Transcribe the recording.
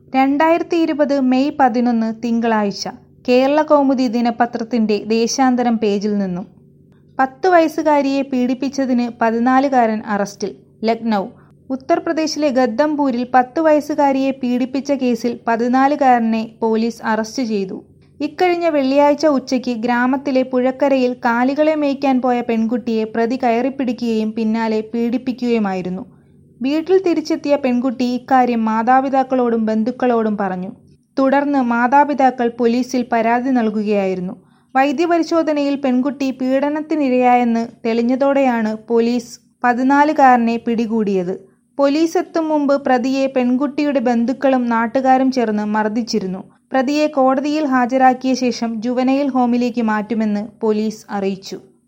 രണ്ടായിരത്തി ഇരുപത് മെയ് പതിനൊന്ന് തിങ്കളാഴ്ച കേരളകൗമുദി ദിനപത്രത്തിന്റെ ദേശാന്തരം പേജിൽ നിന്നും പത്ത് വയസ്സുകാരിയെ പീഡിപ്പിച്ചതിന് പതിനാലുകാരൻ അറസ്റ്റിൽ ലക്നൗ ഉത്തർപ്രദേശിലെ ഗദ്ദംപൂരിൽ പത്ത് വയസ്സുകാരിയെ പീഡിപ്പിച്ച കേസിൽ പതിനാലുകാരനെ പോലീസ് അറസ്റ്റ് ചെയ്തു ഇക്കഴിഞ്ഞ വെള്ളിയാഴ്ച ഉച്ചയ്ക്ക് ഗ്രാമത്തിലെ പുഴക്കരയിൽ കാലികളെ മേയ്ക്കാൻ പോയ പെൺകുട്ടിയെ പ്രതി കയറിപ്പിടിക്കുകയും പിന്നാലെ പീഡിപ്പിക്കുകയുമായിരുന്നു വീട്ടിൽ തിരിച്ചെത്തിയ പെൺകുട്ടി ഇക്കാര്യം മാതാപിതാക്കളോടും ബന്ധുക്കളോടും പറഞ്ഞു തുടർന്ന് മാതാപിതാക്കൾ പോലീസിൽ പരാതി നൽകുകയായിരുന്നു വൈദ്യപരിശോധനയിൽ പെൺകുട്ടി പീഡനത്തിനിരയായെന്ന് തെളിഞ്ഞതോടെയാണ് പോലീസ് പതിനാലുകാരനെ പിടികൂടിയത് പോലീസ് എത്തും മുമ്പ് പ്രതിയെ പെൺകുട്ടിയുടെ ബന്ധുക്കളും നാട്ടുകാരും ചേർന്ന് മർദ്ദിച്ചിരുന്നു പ്രതിയെ കോടതിയിൽ ഹാജരാക്കിയ ശേഷം ജുവനൈൽ ഹോമിലേക്ക് മാറ്റുമെന്ന് പോലീസ് അറിയിച്ചു